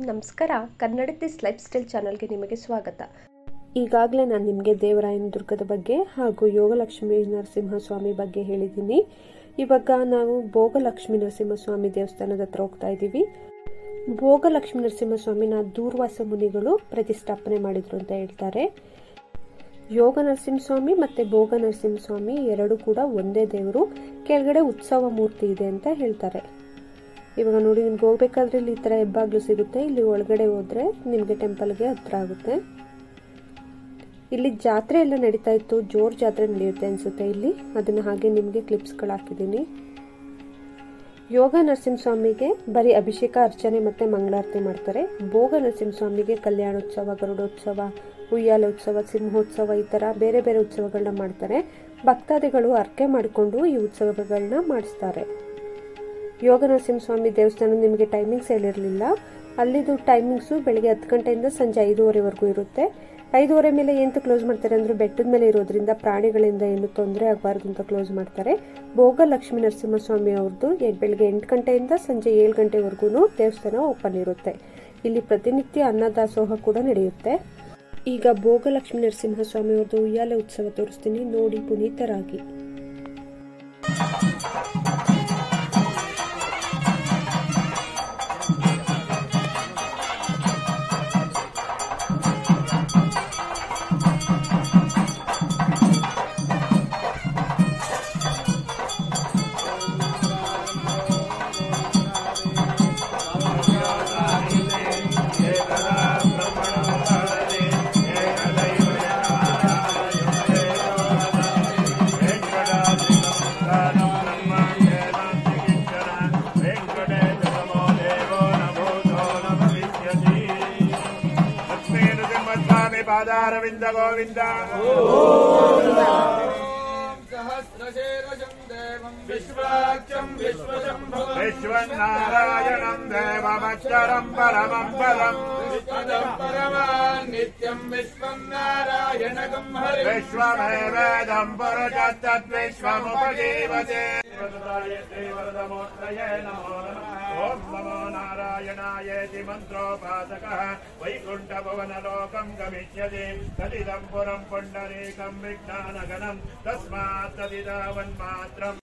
ನಮಸ್ಕಾರ ಕನ್ನಡತಿಸ್ life style ಚಾನಲ್ಗೆ ನಿಮಗೆ ಸ್ವಾಗತ ಈಗಾಗಲೇ ನಾನು ನಿಮಗೆ ದೇವರಾಯನ ದುರ್ಗದ ಬಗ್ಗೆ ಹಾಗೂ ಯೋಗಲಕ್ಷ್ಮೀ ನರಸಿಂಹಸ್ವಾಮಿ ಬಗ್ಗೆ ಹೇಳಿದ್ದೀನಿ ಇವಾಗ ನಾವು ಭೋಗಲಕ್ಷ್ಮೀ ನರಸಿಂಹಸ್ವಾಮಿ ದೇವಸ್ಥಾನದ ಹತ್ರ ಹೋಗ್ತಾ ಇದ್ದೀವಿ ಭೋಗಲಕ್ಷ್ಮೀ ನರಸಿಂಹಸ್ವಾಮಿನ ದೂರ್ವಾಸ ಮುನಿಗಳು ಪ್ರತಿಷ್ಠಾಪನೆ ಮಾಡಿದ್ರು ಅಂತ ಹೇಳ್ತಾರೆ ಯೋಗ ನರಸಿಂಹಸ್ವಾಮಿ ಮತ್ತೆ ಭೋಗ ನರಸಿಂಹಸ್ವಾಮಿ ಎರಡು ಕೂಡ ಒಂದೇ ದೇವರು ಕೆಳಗಡೆ ಉತ್ಸವ ಮೂರ್ತಿ ಇದೆ ಅಂತ ಹೇಳ್ತಾರೆ ಇವಾಗ ನೋಡಿ ನಿಮ್ಗೆ ಹೋಗ್ಬೇಕಾದ್ರೆ ಇಲ್ಲಿ ಈ ಥರ ಹೆಬ್ಬಾಗ್ಲು ಸಿಗುತ್ತೆ ಇಲ್ಲಿ ಒಳಗಡೆ ಹೋದ್ರೆ ನಿಮಗೆ ಟೆಂಪಲ್ಗೆ ಹತ್ರ ಆಗುತ್ತೆ ಇಲ್ಲಿ ಜಾತ್ರೆ ಎಲ್ಲ ನಡೀತಾ ಇತ್ತು ಜೋರ್ ಜಾತ್ರೆ ನಡೆಯುತ್ತೆ ಅನ್ಸುತ್ತೆ ಇಲ್ಲಿ ಅದನ್ನ ಹಾಗೆ ನಿಮಗೆ ಕ್ಲಿಪ್ಸ್ಗಳು ಹಾಕಿದ್ದೀನಿ ಯೋಗ ನರಸಿಂಹಸ್ವಾಮಿಗೆ ಬರೀ ಅಭಿಷೇಕ ಅರ್ಚನೆ ಮತ್ತೆ ಮಂಗಳಾರತಿ ಮಾಡ್ತಾರೆ ಭೋಗ ನರಸಿಂಹಸ್ವಾಮಿಗೆ ಕಲ್ಯಾಣೋತ್ಸವ ಗರುಡೋತ್ಸವ ಉಯ್ಯಾಲೆ ಉತ್ಸವ ಸಿಂಹೋತ್ಸವ ಈ ತರ ಬೇರೆ ಬೇರೆ ಉತ್ಸವಗಳನ್ನ ಮಾಡ್ತಾರೆ ಭಕ್ತಾದಿಗಳು ಅರ್ಕೆ ಮಾಡಿಕೊಂಡು ಈ ಉತ್ಸವಗಳನ್ನ ಮಾಡಿಸ್ತಾರೆ ಯೋಗ ನರಸಿಂಹಸ್ವಾಮಿ ದೇವಸ್ಥಾನ ನಿಮಗೆ ಟೈಮಿಂಗ್ಸ್ ಹೇಳಿರಲಿಲ್ಲ ಅಲ್ಲಿದು ಟೈಮಿಂಗ್ಸು ಬೆಳಿಗ್ಗೆ ಹತ್ತು ಗಂಟೆಯಿಂದ ಸಂಜೆ ಐದೂವರೆವರೆಗೂ ಇರುತ್ತೆ ಐದೂವರೆ ಮೇಲೆ ಎಂತ ಕ್ಲೋಸ್ ಮಾಡ್ತಾರೆ ಅಂದ್ರೆ ಬೆಟ್ಟದ ಮೇಲೆ ಇರೋದ್ರಿಂದ ಪ್ರಾಣಿಗಳಿಂದ ಏನು ತೊಂದರೆ ಆಗಬಾರ್ದು ಅಂತ ಕ್ಲೋಸ್ ಮಾಡ್ತಾರೆ ಭೋಗ ಲಕ್ಷ್ಮೀ ನರಸಿಂಹಸ್ವಾಮಿ ಅವ್ರದ್ದು ಬೆಳಿಗ್ಗೆ ಎಂಟು ಗಂಟೆಯಿಂದ ಸಂಜೆ ಏಳು ಗಂಟೆವರೆಗೂ ದೇವಸ್ಥಾನ ಓಪನ್ ಇರುತ್ತೆ ಇಲ್ಲಿ ಪ್ರತಿನಿತ್ಯ ಅನ್ನದಾಸೋಹ ಕೂಡ ನಡೆಯುತ್ತೆ ಈಗ ಭೋಗ ಲಕ್ಷ್ಮೀ ನರಸಿಂಹಸ್ವಾಮಿ ಅವ್ರದ್ದು ಉಯ್ಯಾಲೆ ಉತ್ಸವ ತೋರಿಸ್ತೀನಿ ನೋಡಿ ಪುನೀತರಾಗಿ ಪಾದಾರವಿಂದ ಗೋವಿಂದ सहस्रशीर्षम् देवम् विश्वाक्षम् विश्वशम्भुवम् विश्वनारायणम् देवमक्षरम् परमम् पदम् विश्वदम् परमान् नित्यम् विश्वम् नारायणकम् हरिम् विश्वमेवेदम् पुरुषस्तद्विश्वमुपजीवते श्रीवरदमोत्रये नमो नमः ॐ नमो नारायणायेति मन्त्रोपासकः वैकुण्ठभुवनलोकम् गमिष्यति तदिदम् पुरम् पुण्डरीकम् विज्ञानगणम् तस्मात् तदिदावन्मात्रम्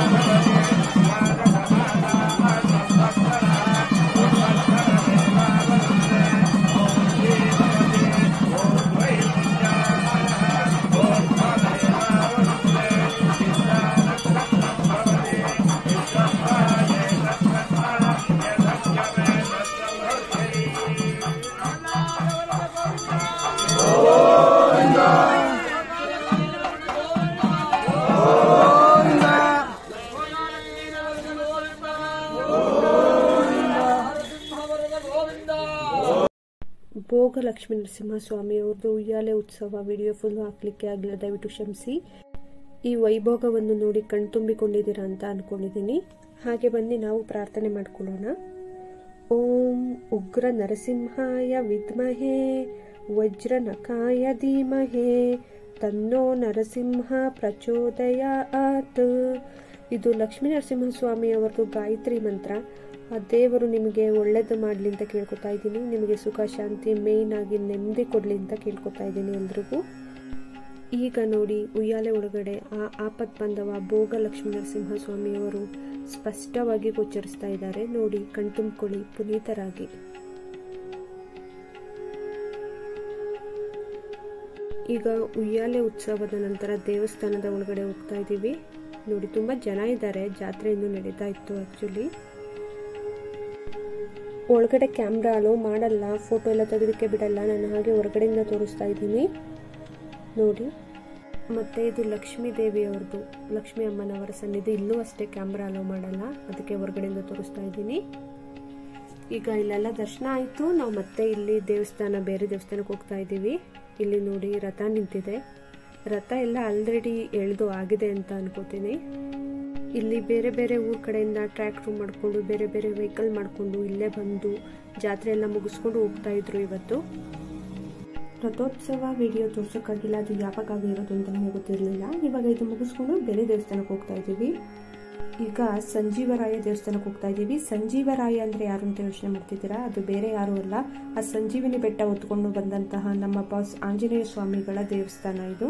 ಭೋಗ ಲಕ್ಷ್ಮೀ ನರಸಿಂಹಸ್ವಾಮಿ ಅವ್ರದ್ದು ಉಯ್ಯಾಲೆ ಉತ್ಸವ ವಿಡಿಯೋ ಫುಲ್ ಹಾಕ್ಲಿಕ್ಕೆ ಆಗಲಿಲ್ಲ ದಯವಿಟ್ಟು ಕ್ಷಮಿಸಿ ಈ ವೈಭೋಗವನ್ನು ನೋಡಿ ಕಣ್ತುಂಬಿಕೊಂಡಿದ್ದೀರಾ ಅಂತ ಅನ್ಕೊಂಡಿದ್ದೀನಿ ಹಾಗೆ ಬನ್ನಿ ನಾವು ಪ್ರಾರ್ಥನೆ ಮಾಡ್ಕೊಳ್ಳೋಣ ಓಂ ಉಗ್ರ ನರಸಿಂಹಾಯ ವಿದ್ಮಹೇ ವಜ್ರ ನಕಾಯ ಧೀಮಹೇ ತನ್ನೋ ನರಸಿಂಹ ಪ್ರಚೋದಯಾತ್ ಇದು ಲಕ್ಷ್ಮೀ ನರಸಿಂಹಸ್ವಾಮಿ ಅವರದು ಗಾಯತ್ರಿ ಮಂತ್ರ ಆ ದೇವರು ನಿಮಗೆ ಒಳ್ಳೇದು ಮಾಡಲಿ ಅಂತ ಕೇಳ್ಕೊತಾ ಇದ್ದೀನಿ ನಿಮಗೆ ಸುಖ ಶಾಂತಿ ಮೇಯ್ನ್ ಆಗಿ ನೆಮ್ಮದಿ ಕೊಡಲಿ ಅಂತ ಕೇಳ್ಕೊತಾ ಇದ್ದೀನಿ ಎಲ್ರಿಗೂ ಈಗ ನೋಡಿ ಉಯ್ಯಾಲೆ ಒಳಗಡೆ ಆ ಆಪತ್ ಬಂದವ ಭೋಗ ಲಕ್ಷ್ಮೀ ನರಸಿಂಹಸ್ವಾಮಿಯವರು ಸ್ಪಷ್ಟವಾಗಿ ಗೋಚರಿಸ್ತಾ ಇದ್ದಾರೆ ನೋಡಿ ಕಣ್ತುಂಬ್ಕೊಳ್ಳಿ ಪುನೀತರಾಗಿ ಈಗ ಉಯ್ಯಾಲೆ ಉತ್ಸವದ ನಂತರ ದೇವಸ್ಥಾನದ ಒಳಗಡೆ ಹೋಗ್ತಾ ಇದ್ದೀವಿ ನೋಡಿ ತುಂಬಾ ಜನ ಇದ್ದಾರೆ ಜಾತ್ರೆ ಇನ್ನೂ ನಡೀತಾ ಇತ್ತು ಆಕ್ಚುಲಿ ಒಳಗಡೆ ಕ್ಯಾಮ್ರಾ ಅಲೋ ಮಾಡಲ್ಲ ಫೋಟೋ ಎಲ್ಲ ತೆಗೆದಕ್ಕೆ ಬಿಡಲ್ಲ ನಾನು ಹಾಗೆ ಹೊರಗಡೆಯಿಂದ ತೋರಿಸ್ತಾ ಇದ್ದೀನಿ ನೋಡಿ ಮತ್ತೆ ಇದು ಲಕ್ಷ್ಮೀ ದೇವಿ ಅವ್ರದ್ದು ಲಕ್ಷ್ಮೀ ಅಮ್ಮನವರ ಸನ್ನಿಧಿ ಇಲ್ಲೂ ಅಷ್ಟೇ ಕ್ಯಾಮ್ರಾ ಅಲೋ ಮಾಡಲ್ಲ ಅದಕ್ಕೆ ಹೊರಗಡೆಯಿಂದ ತೋರಿಸ್ತಾ ಇದ್ದೀನಿ ಈಗ ಇಲ್ಲೆಲ್ಲ ದರ್ಶನ ಆಯಿತು ನಾವು ಮತ್ತೆ ಇಲ್ಲಿ ದೇವಸ್ಥಾನ ಬೇರೆ ದೇವಸ್ಥಾನಕ್ಕೆ ಹೋಗ್ತಾ ಇದ್ದೀವಿ ಇಲ್ಲಿ ನೋಡಿ ರಥ ನಿಂತಿದೆ ರಥ ಎಲ್ಲ ಆಲ್ರೆಡಿ ಎಳೆದು ಆಗಿದೆ ಅಂತ ಅನ್ಕೋತೀನಿ ಇಲ್ಲಿ ಬೇರೆ ಬೇರೆ ಊರ್ ಕಡೆಯಿಂದ ಟ್ರ್ಯಾಕ್ಟ್ರು ಮಾಡಿಕೊಂಡು ಬೇರೆ ಬೇರೆ ವೆಹಿಕಲ್ ಮಾಡಿಕೊಂಡು ಇಲ್ಲೇ ಬಂದು ಜಾತ್ರೆ ಎಲ್ಲ ಮುಗಿಸ್ಕೊಂಡು ಹೋಗ್ತಾ ಇದ್ರು ಇವತ್ತು ರಥೋತ್ಸವ ವಿಡಿಯೋ ತೋರ್ಸೋಕ್ಕಾಗಿಲ್ಲ ಅದು ಯಾವಾಗ ಆಗಿರೋದು ಅಂತ ನಮಗೆ ಗೊತ್ತಿರಲಿಲ್ಲ ಇವಾಗ ಇದು ಮುಗಿಸ್ಕೊಂಡು ಬೇರೆ ದೇವಸ್ಥಾನಕ್ಕೆ ಹೋಗ್ತಾ ಇದ್ದೀವಿ ಈಗ ಸಂಜೀವರಾಯ ದೇವಸ್ಥಾನಕ್ಕೆ ಹೋಗ್ತಾ ಇದ್ದೀವಿ ಸಂಜೀವರಾಯ ಅಂದರೆ ಯಾರು ಅಂತ ಯೋಚನೆ ಮಾಡ್ತಿದ್ದೀರಾ ಅದು ಬೇರೆ ಯಾರು ಅಲ್ಲ ಆ ಸಂಜೀವಿನಿ ಬೆಟ್ಟ ಹೊತ್ಕೊಂಡು ಬಂದಂತಹ ನಮ್ಮ ಬಾಸ್ ಆಂಜನೇಯ ಸ್ವಾಮಿಗಳ ದೇವಸ್ಥಾನ ಇದು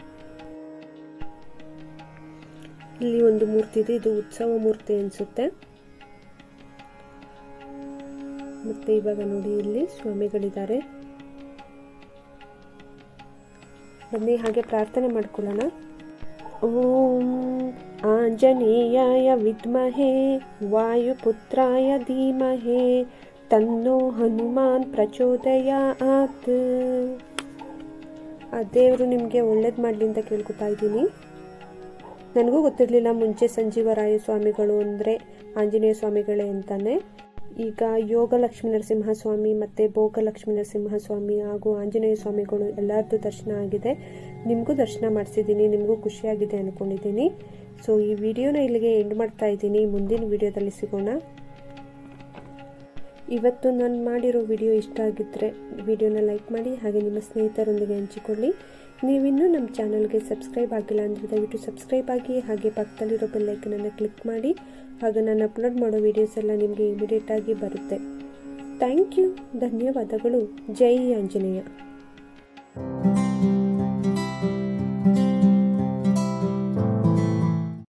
ಇಲ್ಲಿ ಒಂದು ಮೂರ್ತಿ ಇದೆ ಇದು ಉತ್ಸವ ಮೂರ್ತಿ ಅನಿಸುತ್ತೆ ಮತ್ತೆ ಇವಾಗ ನೋಡಿ ಇಲ್ಲಿ ಸ್ವಾಮಿಗಳಿದ್ದಾರೆ ಬನ್ನಿ ಹಾಗೆ ಪ್ರಾರ್ಥನೆ ಮಾಡ್ಕೊಳ್ಳೋಣ ಓಂ ಆಂಜನೇಯಾಯ ವಿದ್ಮಹೇ ವಾಯುಪುತ್ರಾಯ ಧೀಮಹೇ ತನ್ನೋ ಹನುಮಾನ್ ಪ್ರಚೋದಯಾತ್ ಆ ದೇವರು ನಿಮಗೆ ಒಳ್ಳೇದು ಮಾಡಲಿ ಅಂತ ಕೇಳ್ಕೊತಾ ಇದ್ದೀನಿ ನನಗೂ ಗೊತ್ತಿರಲಿಲ್ಲ ಮುಂಚೆ ಸಂಜೀವರಾಯ ಸ್ವಾಮಿಗಳು ಅಂದರೆ ಆಂಜನೇಯ ಸ್ವಾಮಿಗಳೇ ಅಂತಾನೆ ಈಗ ಯೋಗ ಲಕ್ಷ್ಮೀ ನರಸಿಂಹಸ್ವಾಮಿ ಮತ್ತು ಭೋಗ ಲಕ್ಷ್ಮೀ ನರಸಿಂಹಸ್ವಾಮಿ ಹಾಗೂ ಆಂಜನೇಯ ಸ್ವಾಮಿಗಳು ಎಲ್ಲರದ್ದು ದರ್ಶನ ಆಗಿದೆ ನಿಮಗೂ ದರ್ಶನ ಮಾಡಿಸಿದ್ದೀನಿ ನಿಮಗೂ ಖುಷಿಯಾಗಿದೆ ಅಂದ್ಕೊಂಡಿದ್ದೀನಿ ಸೊ ಈ ವಿಡಿಯೋನ ಇಲ್ಲಿಗೆ ಎಂಡ್ ಮಾಡ್ತಾ ಇದ್ದೀನಿ ಮುಂದಿನ ವಿಡಿಯೋದಲ್ಲಿ ಸಿಗೋಣ ಇವತ್ತು ನಾನು ಮಾಡಿರೋ ವಿಡಿಯೋ ಇಷ್ಟ ಆಗಿದ್ದರೆ ವಿಡಿಯೋನ ಲೈಕ್ ಮಾಡಿ ಹಾಗೆ ನಿಮ್ಮ ಸ್ನೇಹಿತರೊಂದಿಗೆ ಹಂಚಿಕೊಳ್ಳಿ ನೀವಿನ್ನೂ ನಮ್ಮ ಚಾನಲ್ಗೆ ಸಬ್ಸ್ಕ್ರೈಬ್ ಆಗಿಲ್ಲ ಅಂದರೆ ದಯವಿಟ್ಟು ಸಬ್ಸ್ಕ್ರೈಬ್ ಆಗಿ ಹಾಗೆ ಪಕ್ಕದಲ್ಲಿರೋ ಬೆಲ್ಲೈಕನನ್ನು ಕ್ಲಿಕ್ ಮಾಡಿ ಹಾಗೆ ನಾನು ಅಪ್ಲೋಡ್ ಮಾಡೋ ವಿಡಿಯೋಸ್ ಎಲ್ಲ ನಿಮಗೆ ಇಮಿಡಿಯೇಟ್ ಆಗಿ ಬರುತ್ತೆ ಥ್ಯಾಂಕ್ ಯು ಧನ್ಯವಾದಗಳು ಜೈ ಆಂಜನೇಯ